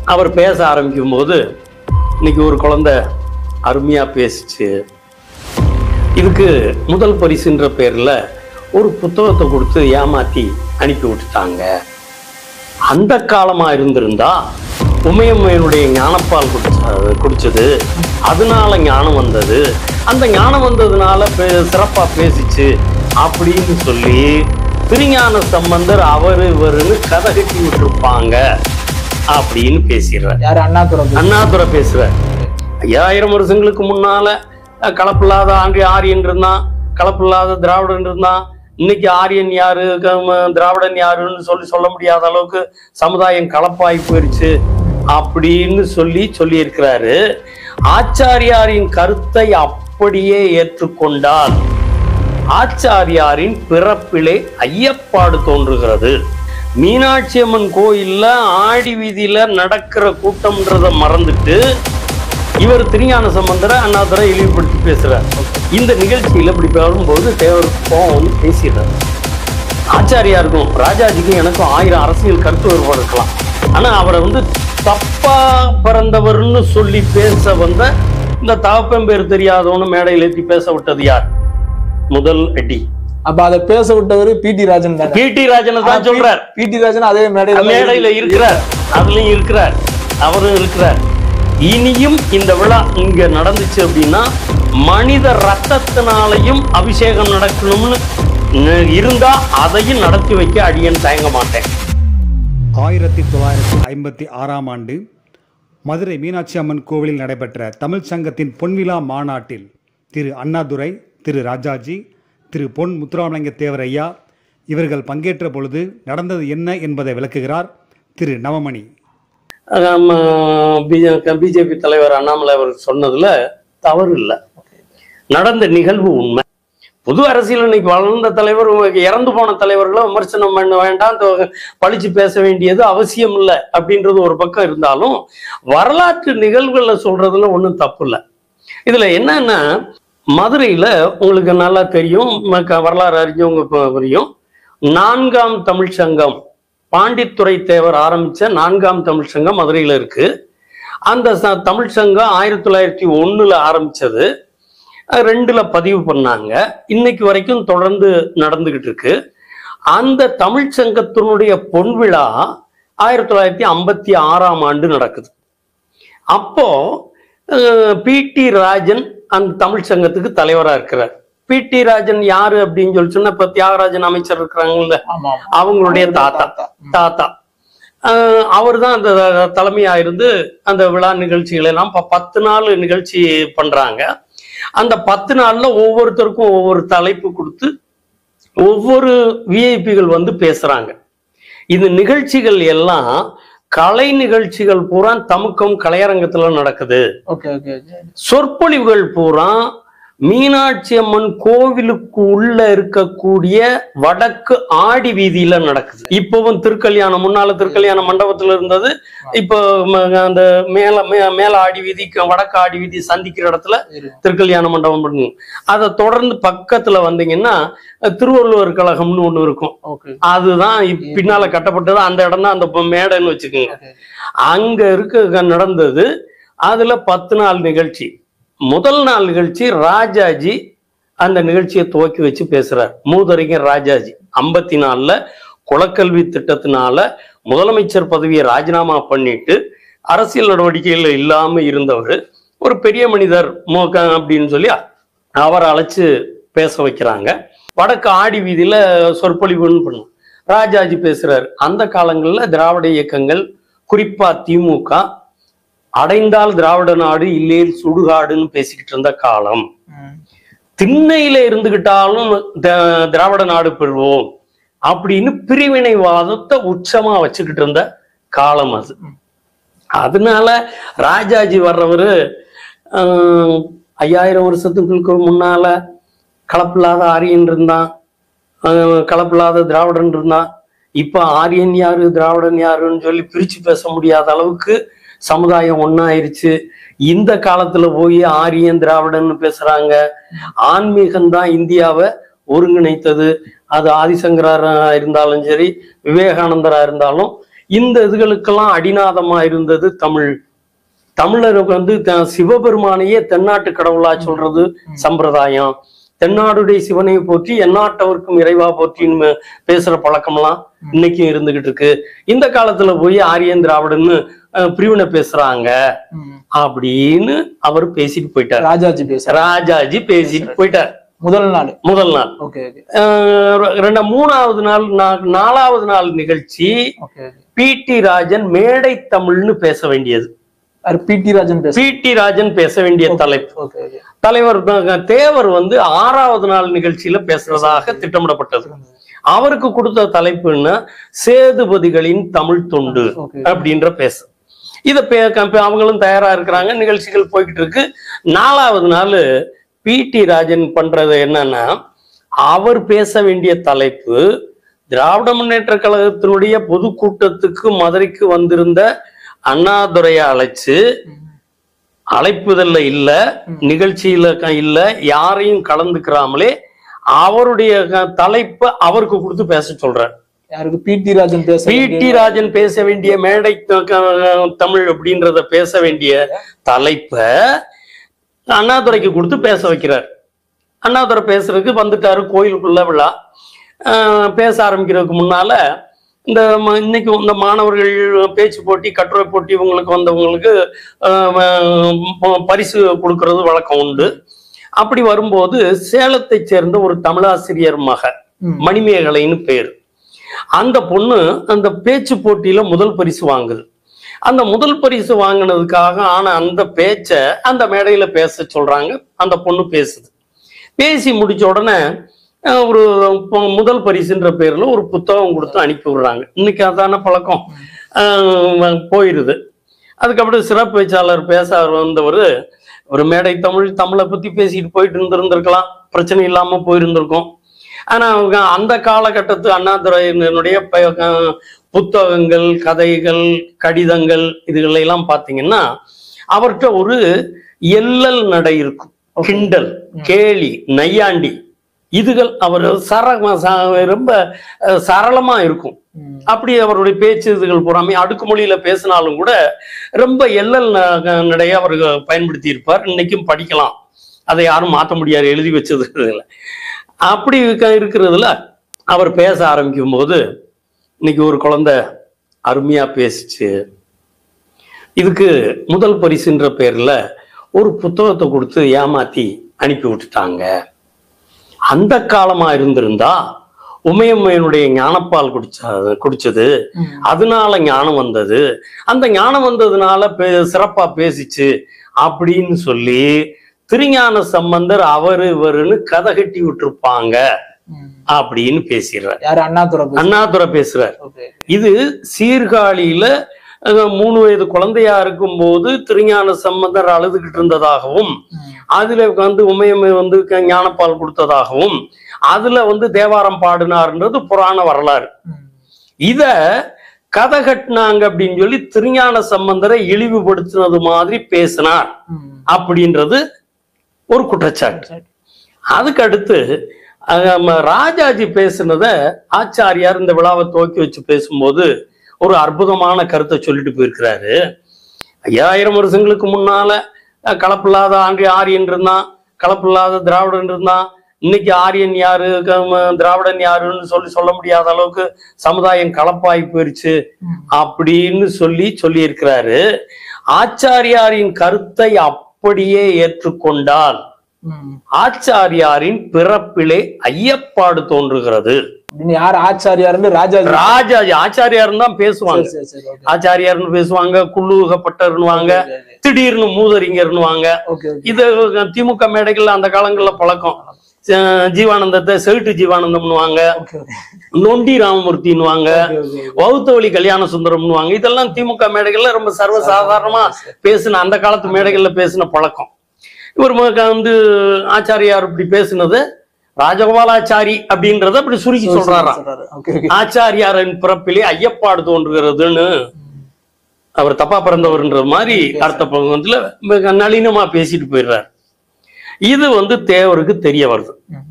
அவர் பேச ஆரம்பிக்கும் போது இன்னைக்கு ஒரு குழந்தை அருமையா பேசிச்சு இதுக்கு முதல் பரிசுன்ற பேர்ல ஒரு புத்தகத்தை கொடுத்து ஏமாத்தி அனுப்பி விட்டுட்டாங்க அந்த காலமா இருந்திருந்தா உமையம்மையனுடைய ஞானப்பால் குடிச்ச குடிச்சது அதனால ஞானம் வந்தது அந்த ஞானம் வந்ததுனால பே- சிறப்பா பேசிச்சு அப்படின்னு சொல்லி திருஞான சம்பந்தர் அவரு இவருன்னு கதை கட்டி விட்டுருப்பாங்க அப்படின்னு பேசிடுறார் யாரு அண்ணாதுரை அண்ணாதுரை பேசுறார் ஐயாயிரம் வருஷங்களுக்கு முன்னால அஹ், கலப்பில்லாத ஆண்டி ஆரியன் இருந்தான் கலப்பில்லாத திராவிடன் இருந்தான் இன்னைக்கு ஆரியன் யாரு க- ம- திராவிடன் யாருன்னு சொல்லி சொல்ல முடியாத அளவுக்கு சமுதாயம் கலப்பாகி போயிருச்சு அப்படின்னு சொல்லி சொல்லியிருக்கிறாரு ஆச்சாரியாரின் கருத்தை அப்படியே ஏற்றுக்கொண்டால் ஆச்சாரியாரின் பிறப்பிலே ஐயப்பாடு தோன்றுகிறது மீனாட்சி அம்மன் கோயில்ல ஆடி வீதியில நடக்கிற கூட்டம்ன்றத மறந்துட்டு இவர் திருஞான சம்பந்தரை அண்ணாதுரை இழிவுபடுத்தி பேசுறார் இந்த நிகழ்ச்சியில இப்படி வரும்போது தேவர் கோவம் வந்து பேசிடுறாரு ஆச்சாரியாருக்கும் ராஜாஜிக்கும் எனக்கும் ஆயிரம் அரசியல் கருத்து வேறுபாடு இருக்கலாம் ஆனா அவரை வந்து தப்பா பிறந்தவர்னு சொல்லி பேச வந்த இந்த தகப்பன் பேர் தெரியாதவனு மேடையில் ஏற்றி பேச விட்டது யார் முதல் அடி அப்ப அதை பேச விட்டவரு பிடி ராஜன் தானே பி டி ராஜனை தான் சொல்றார் பிடி ராஜன் அதே மேடையில மேடையில இருக்கிறார் அதுலயும் இருக்கிறார் அவரும் இருக்கிறார் இனியும் இந்த விழா இங்க நடந்துச்சு அப்படின்னா மனித ரத்தத்தினாலையும் அபிஷேகம் நடக்கணும்னு ந- இருந்தா அதையும் நடத்தி வைக்க அடியேன் தயங்க மாட்டேன் ஆயிரத்தி தொள்ளாயிரத்தி ஐம்பத்தி ஆறாம் ஆண்டு மதுரை மீனாட்சி அம்மன் கோவிலில் நடைபெற்ற தமிழ் சங்கத்தின் பொன்விழா மாநாட்டில் திரு அண்ணாதுரை திரு ராஜாஜி திரு பொன் முத்துராமலிங்க தேவர் ஐயா இவர்கள் பங்கேற்ற பொழுது நடந்தது என்ன என்பதை விளக்குகிறார் திரு நவமணி பிஜேபி தலைவர் அண்ணாமலை அவர் சொன்னதுல தவறு இல்லை நடந்த நிகழ்வு உண்மை புது அரசியல் இன்னைக்கு வளர்ந்த தலைவர் இறந்து போன தலைவர்களை விமர்சனம் பண்ண வேண்டாம் தொ- பழிச்சு பேச வேண்டியது அவசியம் இல்லை அப்படின்றது ஒரு பக்கம் இருந்தாலும் வரலாற்று நிகழ்வுகளை சொல்றதுல ஒன்றும் தப்பு இல்லை இதுல என்னன்னா மதுரையில உங்களுக்கு நல்லா தெரியும் மக்க- வரலாறு அறிஞ்சவங்க ப- புரியும் நான்காம் தமிழ் சங்கம் பாண்டித்துறை தேவர் ஆரம்பிச்ச நான்காம் தமிழ் சங்கம் மதுரையில இருக்கு அந்த ச- தமிழ் சங்கம் ஆயிரத்தி தொள்ளாயிரத்தி ஒண்ணுல ஆரம்பிச்சது அஹ் ரெண்டுல பதிவு பண்ணாங்க இன்னைக்கு வரைக்கும் தொடர்ந்து நடந்துகிட்டு இருக்கு அந்த தமிழ் சங்கத்தினுடைய பொன்விழா ஆயிரத்தி தொள்ளாயிரத்தி ஐம்பத்தி ஆறாம் ஆண்டு நடக்குது அப்போ பி டி ராஜன் அந்த தமிழ் சங்கத்துக்கு தலைவரா இருக்கிறார் பி டி ராஜன் யாரு அப்படின்னு சொல்லி சொன்னா இப்ப தியாகராஜன் அமைச்சர் இருக்கிறாங்கல்ல ஆமா அவங்களுடைய தாத்தா தாத்தா அவர் தான் அந்த தலைமையா இருந்து அந்த விழா நிகழ்ச்சிகளை எல்லாம் ப- பத்து நாள் நிகழ்ச்சி பண்றாங்க அந்த பத்து நாள்ல ஒவ்வொருத்தருக்கும் ஒவ்வொரு தலைப்பு கொடுத்து ஒவ்வொரு விஐபிகள் வந்து பேசுறாங்க இந்த நிகழ்ச்சிகள் எல்லாம் கலை நிகழ்ச்சிகள் பூரா தமுக்கம் கலையரங்கத்துல நடக்குது ஓகே ஓகே ஓகே சொற்பொழிவுகள் பூரா மீனாட்சி அம்மன் கோவிலுக்கு உள்ள இருக்கக்கூடிய வடக்கு ஆடி வீதியில நடக்குது இப்பவும் திருக்கல்யாணம் முன்னால திருக்கல்யாண மண்டபத்துல இருந்தது இப்போ ம- அந்த மேல மே- மேல ஆடி வீதிக்கு வடக்கு ஆடி வீதி சந்திக்கிற இடத்துல இரு. திருக்கல்யாண மண்டபம் பண்ணுங்க அதை தொடர்ந்து பக்கத்துல வந்தீங்கன்னா அஹ், திருவள்ளுவர் கழகம்னு ஒண்ணு இருக்கும் ஓகே அதுதான் இப்- பின்னால கட்டப்பட்டது அந்த இடம் தான் அந்த ப- மேடைன்னு வச்சுக்கோங்க ஓகே அங்க இருக்க நடந்தது அதுல பத்து நாள் நிகழ்ச்சி முதல் நாள் நிகழ்ச்சி ராஜாஜி அந்த நிகழ்ச்சியை துவக்கி வச்சு பேசுறார் மூதறிஞர் ராஜாஜி ஐம்பத்தி நாலுல குலக்கல்வி திட்டத்தினால முதலமைச்சர் பதவியை ராஜினாமா பண்ணிட்டு அரசியல் நடவடிக்கைகள் இல்லாம இருந்தவர் ஒரு பெரிய மனிதர் மோக அப்படின்னு சொல்லி அவரை அழைச்சு பேச வைக்கிறாங்க வடக்கு ஆடி வீதியில சொற்பொழிவுன்னு பண்ணும் ராஜாஜி பேசுறாரு அந்த காலங்கள்ல திராவிட இயக்கங்கள் குறிப்பா திமுக அடைந்தால் திராவிட நாடு இல்லேல் சுடுகாடுன்னு பேசிக்கிட்டு இருந்த காலம் ம். திண்ணையில இருந்துகிட்டாலும் த- திராவிட நாடு பெறுவோம் அப்படின்னு பிரிவினைவாதத்தை உச்சமா வச்சுக்கிட்டு இருந்த காலம் அது அதனால ராஜாஜி வர்றவரு ஆஹ், ஐயாயிரம் வருஷத்துக்கு முன்னால கலப்பில்லாத ஆரியன் இருந்தான் ஆஹ், கலப்பில்லாத திராவிடன் இருந்தான் இப்ப ஆரியன் யாரு திராவிடன் யாருன்னு சொல்லி பிரிச்சு பேச முடியாத அளவுக்கு சமுதாயம் ஒன்னாயிருச்சு இந்த காலத்துல போய் ஆரியன் திராவிடன்னு பேசுறாங்க ஆன்மீகம் தான் இந்தியாவை ஒருங்கிணைத்தது அது ஆதிசங்கரா இருந்தாலும் சரி விவேகானந்தரா இருந்தாலும் இந்த இதுகளுக்கெல்லாம் அடிநாதமா இருந்தது தமிழ் தமிழருக்கு வந்து த- சிவபெருமானையே தென்னாட்டு கடவுளா சொல்றது சம்பிரதாயம் தென்னாடுடைய சிவனை போற்றி எந்நாட்டவர்க்கும் இறைவா போற்றின்னு பேசுற பழக்கம்லாம் இன்னைக்கும் இருந்துகிட்டு இருக்கு இந்த காலத்துல போய் ஆரியன் திராவிடன்னு அஹ், பிரிவினை பேசுறாங்க ம். அப்படின்னு அவர் பேசிட்டு போயிட்டார் ராஜாஜி பேசுற ராஜாஜி பேசிட்டு போயிட்டார் முதல் நாள் முதல் நாள் ஓகே ஓகே அஹ், ரெண்டா மூணாவது நாள் நா- நாலாவது நாள் நிகழ்ச்சி okay okay P T Rajan மேடை தமிழ்னு பேச வேண்டியது யார் பி டி ராஜன் பேச பி டி ராஜன் பேச வேண்டிய தலைப்பு ஓகே ஓகே தலைவர் தான் தேவர் வந்து ஆறாவது நாள் நிகழ்ச்சியில பேசுறதாக திட்டமிடப்பட்டது அவருக்கு கொடுத்த தலைப்புன்னா சேதுபதிகளின் தமிழ் தொண்டு ஓகே அப்படின்ற பேச இத பே க- அவங்களும் தயாரா இருக்கிறாங்க நிகழ்ச்சிகள் போய்கிட்டு இருக்கு நாலாவது நாள் பி டி ராஜன் பண்றது என்னன்னா அவர் பேச வேண்டிய தலைப்பு திராவிட முன்னேற்ற கழகத்தினுடைய பொதுக்கூட்டத்துக்கு மதுரைக்கு வந்திருந்த அண்ணாதுரையை அழைச்சு அழைப்புதல்ல இல்ல நிகழ்ச்சியில க- இல்ல யாரையும் கலந்துக்கிறாமலே அவருடைய க- தலைப்பை அவருக்கு கொடுத்து பேச சொல்றார் யாருக்கு பி டி ராஜன் பேச பி டி ராஜன் பேச வேண்டிய மேடை த- க- தமிழ் அப்படின்றத பேச வேண்டிய தலைப்பை அண்ணாதுரைக்கு கொடுத்து பேச வைக்கிறார் அண்ணாதுரை பேசுறதுக்கு வந்துட்டாரு கோயிலுக்குள்ள விழா ஆஹ் பேச ஆரம்பிக்கிறதுக்கு முன்னால இந்த ம- இன்னைக்கு இந்த மாணவர்கள் பேச்சு போட்டி கட்டுரை போட்டி இவங்களுக்கு வந்தவங்களுக்கு ஆஹ் ம- பரிசு கொடுக்கறது வழக்கம் உண்டு அப்படி வரும்போது சேலத்தைச் சேர்ந்த ஒரு தமிழாசிரியர் மக ம். மணிமேகலைன்னு பேர் அந்த பொண்ணு அந்த பேச்சு போட்டியில முதல் பரிசு வாங்குது அந்த முதல் பரிசு வாங்கினதுக்காக ஆன அந்த பேச்ச அந்த மேடையில பேச சொல்றாங்க அந்த பொண்ணு பேசுது பேசி முடிச்ச உடனே அஹ், ஒரு பொ- முதல் பரிசுன்ற பேர்ல ஒரு புத்தகம் கொடுத்து அனுப்பி விடுறாங்க இன்னைக்கு அதான பழக்கம் அஹ், போயிருது அதுக்கப்புறம் சிறப்பு பேச்சாளர் பேச வந்தவர் ஒரு மேடை தமிழ் தமிழை பத்தி பேசிட்டு போயிட்டு இருந்திருந்திருக்கலாம் பிரச்சனை இல்லாம போயிருந்திருக்கும் ஆனா அவங்க அந்த காலகட்டத்து அண்ணாதுரையினுடைய ப- அஹ் புத்தகங்கள் கதைகள் கடிதங்கள் இதுகளை எல்லாம் பாத்தீங்கன்னா அவர்கிட்ட ஒரு எல்லல் நடை இருக்கும் கிண்டல் கேலி நையாண்டி இதுகள் அவர் சர ச- ரொம்ப அஹ், சரளமா இருக்கும் ம். அப்படி அவருடைய பேச்சு இதுகள் பூராமே அடுக்குமொழியில பேசினாலும் கூட ரொம்ப எல்லல் ந- நடைய அவர் பயன்படுத்தி இருப்பார் இன்னைக்கும் படிக்கலாம் அதை யாரும் மாற்ற முடியாது எழுதி வச்சது இல்லை அப்படி இருக்க- இருக்கிறதுல அவர் பேச ஆரம்பிக்கும் போது இன்னைக்கு ஒரு குழந்தை அருமையா பேசிச்சு இதுக்கு முதல் பரிசுன்ற பேர்ல ஒரு புத்தகத்தை கொடுத்து ஏமாத்தி அனுப்பி விட்டுட்டாங்க அந்த காலமா இருந்திருந்தா உமையம்மையனுடைய ஞானப்பால் குடிச்ச குடிச்சது ம். அதனால ஞானம் வந்தது அந்த ஞானம் வந்ததுனால பே- சிறப்பா பேசிச்சு அப்படின்னு சொல்லி திருஞான சம்பந்தர் அவரு இவருன்னு கதை கட்டி விட்டுருப்பாங்க ம். அப்படின்னு பேசிடுறார் யாரு அண்ணாதுரை பேச அண்ணாதுரை பேசுறார் ஓகே இது சீர்காழியில அஹ், மூணு வயது குழந்தையா இருக்கும்போது திருஞான சம்பந்தர் அழுதுகிட்டு இருந்ததாகவும் ம். அதுல அதுல வந்து உமையம்மை வந்து க- ஞானப்பால் கொடுத்ததாகவும் அதுல வந்து தேவாரம் பாடினார்ன்றது புராண வரலாறு ம். இத கதை கட்டினாங்க அப்படின்னு சொல்லி திருஞான சம்பந்தரை இழிவுபடுத்தினது மாதிரி பேசினார் ம். அப்படின்றது ஒரு குற்றச்சாட்டு சரி. அதுக்கு அடுத்து அஹ், நம்ம ராஜாஜி பேசுனத ஆச்சாரியார் இந்த விழாவை துவக்கி வச்சு பேசும்போது ஒரு அற்புதமான கருத்தை சொல்லிட்டு போயிருக்கிறாரு ஐயாயிரம் வருஷங்களுக்கு முன்னால அஹ், கலப்பில்லாத ஆண்டி ஆரியன் இருந்தான் கலப்பில்லாத திராவிடன் இருந்தான் இன்னைக்கு ஆரியன் யாரு க- ம- திராவிடன் யாருன்னு சொல்லி சொல்ல முடியாத அளவுக்கு சமுதாயம் கலப்பாகி போயிருச்சு ம். அப்படின்னு சொல்லி சொல்லியிருக்கிறாரு ஆச்சாரியாரின் கருத்தை அப்படியே ஏற்றுக்கொண்டால் ம். ஆச்சாரியாரின் பிறப்பிலே ஐயப்பாடு தோன்றுகிறது அப்படின்னு யார் ஆச்சாரியாருன்னு ராஜாஜி ராஜாஜி ஆச்சாரியார்னு தான் பேசுவாங்க சரி, சரி, சரி, okay. ஆச்சாரியார்னு பேசுவாங்க குள்ளுகப்பட்டர்னுவாங்க Okay, okay. திடீர்னு மூதறிஞர்னுவாங்க Okay, okay. இது திமுக மேடைகள்ல அந்த காலங்கள்ல பழக்கம் அஹ் ஜீவானந்தத்தை செவிட்டு ஜீவானந்தம்னுவாங்க Okay, okay. நொண்டி ராமமூர்த்தின்னுவாங்க Okay, okay. வௌத்தவழி கல்யாண சுந்தரம்னுவாங்க இதெல்லாம் திமுக மேடைகள்ல ரொம்ப சர்வசாதாரணமா பேசின அந்த காலத்து மேடைகள்ல பேசின பழக்கம் இவர் ம- வந்து ஆச்சாரியார் இப்படி பேசினது ராஜகோபாலாச்சாரி அப்படின்றத அப்படி சுருக்கி சொல்றாராம் சொல்றாரு. Okay, okay. ஆச்சாரியாரின் பிறப்பிலே ஐயப்பாடு தோன்றுகிறதுன்னு அவர் தப்பா பிறந்தவர்ன்ற மாதிரி அடுத்த பகுதியில மிக நளினமா பேசிட்டு போயிடுறார் இது வந்து தேவருக்கு தெரிய வருது ம்.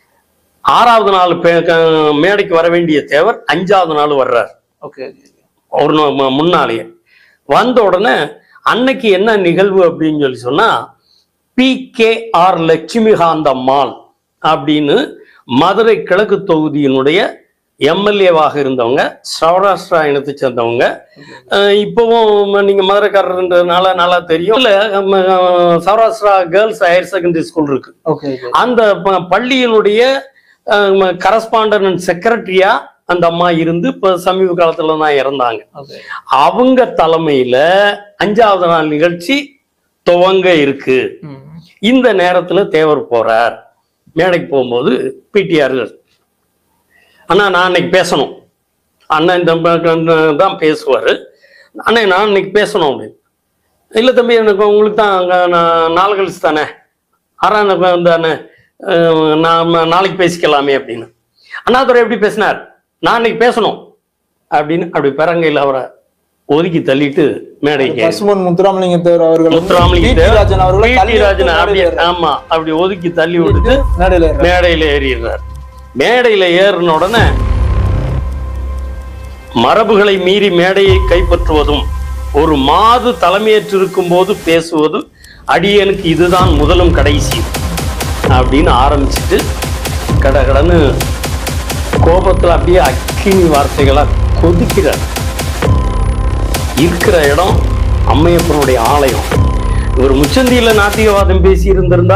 ஆறாவது நாள் பே- க- மேடைக்கு வர வேண்டிய தேவர் அஞ்சாவது நாள் வர்றார் Okay, okay. ஒரு நா- மு- முன்னாலேயே வந்த உடனே அன்னைக்கு என்ன நிகழ்வு அப்படின்னு சொல்லி சொன்னா P K R Lakshmikanth Ammal அப்படின்னு மதுரை கிழக்கு தொகுதியினுடைய எம்எல்ஏவாக இருந்தவங்க சௌராஷ்டிரா இனத்தை சேர்ந்தவங்க அஹ் இப்பவும் நீங்க மதுரைக்காரர்ன்றதுனால நல்லா தெரியும் இல்ல நம்ம, அஹ், Saurashtra girls higher secondary school இருக்கு ஓகே ஓகே அந்த ப- பள்ளியினுடைய கரஸ்பாண்டன்ட் அண்ட் செக்ரட்டரியா அந்த அம்மா இருந்து இப்ப சமீப காலத்துல தான் இறந்தாங்க ஓகே அவங்க தலைமையில அஞ்சாவது நாள் நிகழ்ச்சி துவங்க இருக்கு ம். இந்த நேரத்துல தேவர் போறார் மேடைக்கு போகும்போது பிடிஆர் அண்ணா நான் அன்னைக்கு பேசணும் அண்ணன் இந்த ப- தான் பேசுவாரு அண்ணே நான் இன்னைக்கு பேசணும் அப்படின்னு இல்லை தம்பி எனக்கு உங்களுக்கு தான் அங்கே நான் நாலு கழிச்சு தானே ஆறாம் எனக்கு தானே அஹ் நாம நாளைக்கு பேசிக்கலாமே அப்படின்னு அண்ணாதுரை எப்படி பேசினார் நான் இன்னைக்கு பேசணும் அப்படின்னு அப்படி பெறங்கையில் அவரை ஒதுக்கி தள்ளிட்டு மேடைக்கு ஏறி- பசுமன் முத்துராமலிங்க தேவர் அவர்கள் வந்து முத்துராமலிங்க டி.டி. தேவர், ராஜன் அவர்களை டி.டி. தள்ளி ராஜன் விட்டு அப்படியே மேடையில ஆமா அப்படி ஒதுக்கி தள்ளி விட்டுட்டு மேடையில ஏறுறாரு. மேடையில ஏறிடுறார் மேடையில ஏறின உடனே மரபுகளை மீறி மேடையை கைப்பற்றுவதும் ஒரு மாது தலைமையேற்றிருக்கும் போது பேசுவது அடியனுக்கு இதுதான் முதலும் கடைசி அப்படின்னு ஆரம்பிச்சுட்டு கடகடன்னு கோபத்துல அப்படியே அக்கினி வார்த்தைகளா கொதிக்கிறார் இருக்கிற இடம் அம்மையப்பனுடைய ஆலயம் இவர் முச்சந்தியில நாத்திகவாதம் பேசி இருந்திருந்தா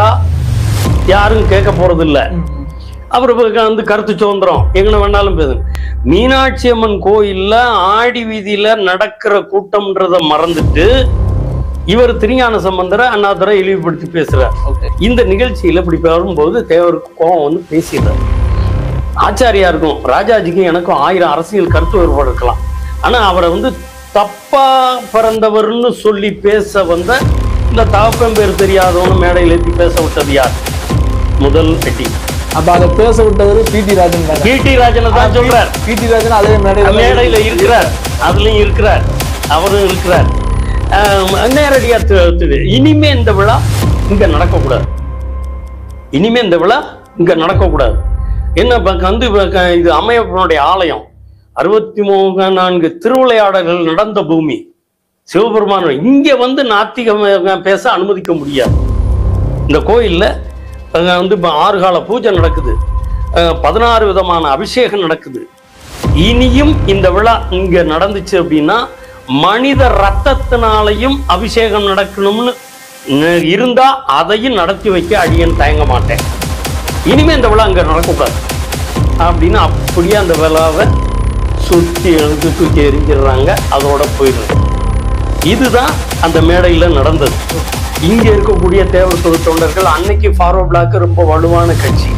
யாரும் கேட்க போறது இல்ல ம், ம். அவர் வந்து கருத்து சுதந்திரம் எங்கன வேணாலும் பேசுங்க மீனாட்சி அம்மன் கோயில்ல ஆடி வீதியில நடக்கிற கூட்டம்ன்றத மறந்துட்டு இவர் திருஞான சம்பந்தரை அண்ணாதுரை இழிவுபடுத்தி பேசுறார் ஓகே இந்த நிகழ்ச்சியில இப்படி வரும்போது தேவருக்கு கோபம் வந்து பேசிடுறாரு ஆச்சாரியா இருக்கும் ராஜாஜிக்கும் எனக்கும் ஆயிரம் அரசியல் கருத்து வேறுபாடு இருக்கலாம் ஆனா அவரை வந்து தப்பா பிறந்தவர்னு சொல்லி பேச வந்த இந்த தகப்பன் பேர் தெரியாதவனு மேடையில் ஏற்றி பேச விட்டது யார் முதல் பெட்டி அப்ப அதை பேச விட்டவரு பிடி ராஜன் தானே பிடி ராஜனை தான் சொல்றார் பிடி ராஜன் அதே மேடையில மேடையில இருக்கிறார் அதுலயும் இருக்கிறார் அவரும் இருக்கிறார் ஆஹ் நேரடியா து- து- இனிமே இந்த விழா இங்க நடக்கக்கூடாது இனிமே இந்த விழா இங்க நடக்கக்கூடாது என்ன இப்ப வந்து இப்ப க- இது அம்மையப்பனுடைய ஆலயம் அறுபத்தி மூணு நான்கு திருவிளையாடல்கள் நடந்த பூமி சிவபெருமான் இங்க வந்து நாத்திகம் பேச அனுமதிக்க முடியாது இந்த கோயில்ல அங்க வந்து இப்ப ஆறு கால பூஜை நடக்குது அஹ் பதினாறு விதமான அபிஷேகம் நடக்குது இனியும் இந்த விழா இங்க நடந்துச்சு அப்படின்னா மனித ரத்தத்தினாலையும் அபிஷேகம் நடக்கணும்னு ந- இருந்தா அதையும் நடத்தி வைக்க அடியேன் தயங்க மாட்டேன் இனிமே இந்த விழா அங்க நடக்கக்கூடாது அப்படின்னு அப்படியே அந்த விழாவை சுத்தி எழுந்து தூக்கி எறிஞ்சிடுறாங்க அதோட போயிடுறாங்க இதுதான் அந்த மேடையில நடந்தது இங்க இருக்கக்கூடிய தேவர் தொழில் தொண்டர்கள் அன்னைக்கு ஃபாரோ பிளாக் ரொம்ப வலுவான கட்சி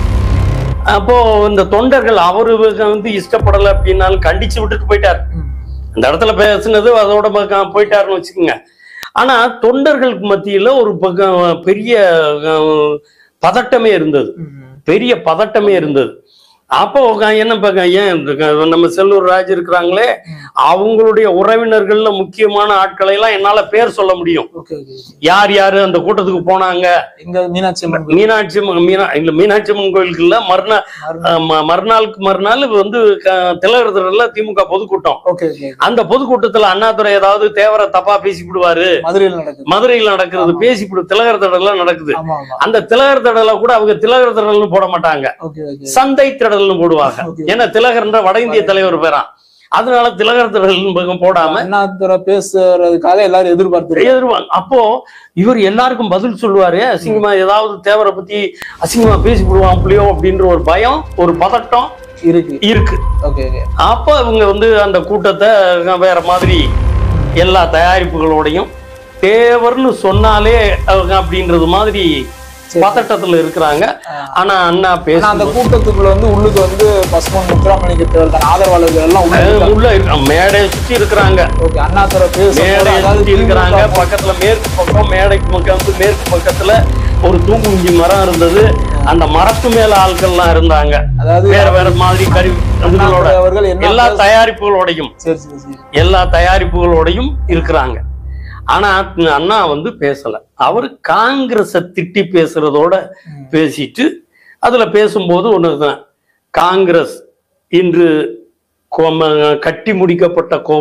அப்போ இந்த தொண்டர்கள் அவரு வந்து இஷ்டப்படலை அப்படின்னாலும் கண்டிச்சு விட்டுட்டு போயிட்டார் அந்த இடத்துல பேசுனது அதோட பக்கம் போயிட்டாருன்னு வச்சுக்கோங்க ஆனா தொண்டர்களுக்கு மத்தியில ஒரு பக்கம் பெரிய அஹ், பதட்டமே இருந்தது பெரிய பதட்டமே இருந்தது அப்போ க- என்ன பக்கம் ஏன் இந்த க- நம்ம செல்லூர் ராஜ் இருக்கிறாங்களே அவங்களுடைய உறவினர்கள்ல முக்கியமான ஆட்களை எல்லாம் என்னால பேர் சொல்ல முடியும் ஓகே ஓகே யார் யாரு அந்த கூட்டத்துக்கு போனாங்க இங்க மீனாட்சி அம்மன் கோயில். மீனாட்சி அம்மன் மீனா இல்ல மீனாட்சி அம்மன் கோயிலுக்கு இல்ல மறுநாள் அஹ், ம- மறுநாளுக்கு மறுநாள் வந்து திலகரத்துல திமுக பொதுக்கூட்டம் ஓகே ஓகே அந்த பொதுக்கூட்டத்துல அண்ணாதுரை ஏதாவது தேவரை தப்பா பேசி விடுவாரு மதுரையில் நடக்குது மதுரையில் நடக்கிறது பேசி விடு திலகர் திடலாம் நடக்குது ஆமா ஆமா அந்த திலகர் திடல கூட அவங்க திலகர் திடல்னு போட மாட்டாங்க ஓகே ஓகே சந்தை திடல்னு போடுவாங்க Okay. ஏன்னா திலகர்ன்ற வட இந்திய தலைவர் பேரான் அதனால திலகர் திடல்னு போடாம அண்ணாதுரை பேசுறதுக்காக எல்லாரும் எதிர்பார்த்து எழுதுவாங்க அப்போ இவர் எல்லாருக்கும் பதில் சொல்லுவாரு அசிங்கமா ஏதாவது தேவரை பத்தி அசிங்கமா பேசி விடுவான் புள்ளியோ அப்படின்ற ஒரு பயம் ஒரு பதட்டம் இருக்கு இருக்கு ஓகே ஓகே அப்போ இவங்க வந்து அந்த கூட்டத்தை வேற மாதிரி எல்லா தயாரிப்புகளோடையும் தேவர்னு சொன்னாலே அவங்க அப்படின்றது மாதிரி சரி. பதட்டத்துல இருக்கிறாங்க ஆனா அண்ணா பேச ஆனா அந்த கூட்டத்துக்குள்ள வந்து உள்ளுக்கு வந்து பசுமன் முத்துராமலிங்க தேவர் தான் ஆதரவாளர்கள் எல்லாம் உள்ள இருக்காங்க. உள்ள இருக்க- மேடையை சுத்தி இருக்கிறாங்க ஓகே அண்ணாதுரை பேசும்போது மேடையை அதாவது சுத்தி இருக்கிறாங்க திமுக பக்கத்துல மேற்கு பக்கம் மேடைக்கு பக்கம் வந்து மேற்கு பக்கத்துல ஒரு தூங்குஞ்சி மரம் இருந்தது அந்த மரத்து மேல ஆட்கள்லாம் இருந்தாங்க அதாவது வேற வேற மாதிரி கருவி இதுகளோட அண்ணாதுரை அவர்கள் என்ன எல்லா பேச- தயாரிப்புகளோடையும் சரி சரி சரி எல்லா தயாரிப்புகளோடையும் இருக்கிறாங்க ஆனா அண்ணா வந்து பேசல அவர் காங்கிரஸை திட்டி பேசுறதோட ம். பேசிட்டு அதுல பேசும்போது ஒண்ணுதான் காங்கிரஸ் இன்று கோம- கட்டி முடிக்கப்பட்ட கோபுரம்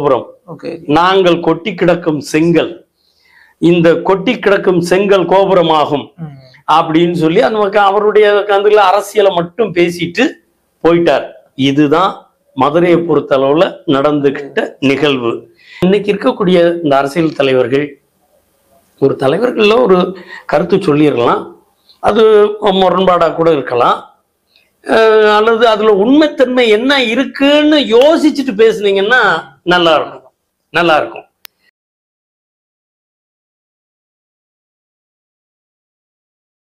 ஓகே நாங்கள் கொட்டி கிடக்கும் செங்கல் இந்த கொட்டி கிடக்கும் செங்கல் கோபுரமாகும் அப்படின்னு சொல்லி அந்த பக்கம் அவருடைய கந்துல அரசியலை மட்டும் பேசிட்டு போயிட்டார் இதுதான் மதுரையை பொறுத்தளவுல நடந்துகிட்ட நிகழ்வு இன்னைக்கு இருக்கக்கூடிய இந்த அரசியல் தலைவர்கள் ஒரு தலைவர்கள்ல ஒரு கருத்து சொல்லிடலாம் அது முரண்பாடா கூட இருக்கலாம் அஹ் அல்லது அதுல உண்மைத்தன்மை என்ன இருக்குன்னு யோசிச்சுட்டு பேசுனீங்கன்னா நல்லா இருக்கும் நல்லா இருக்கும்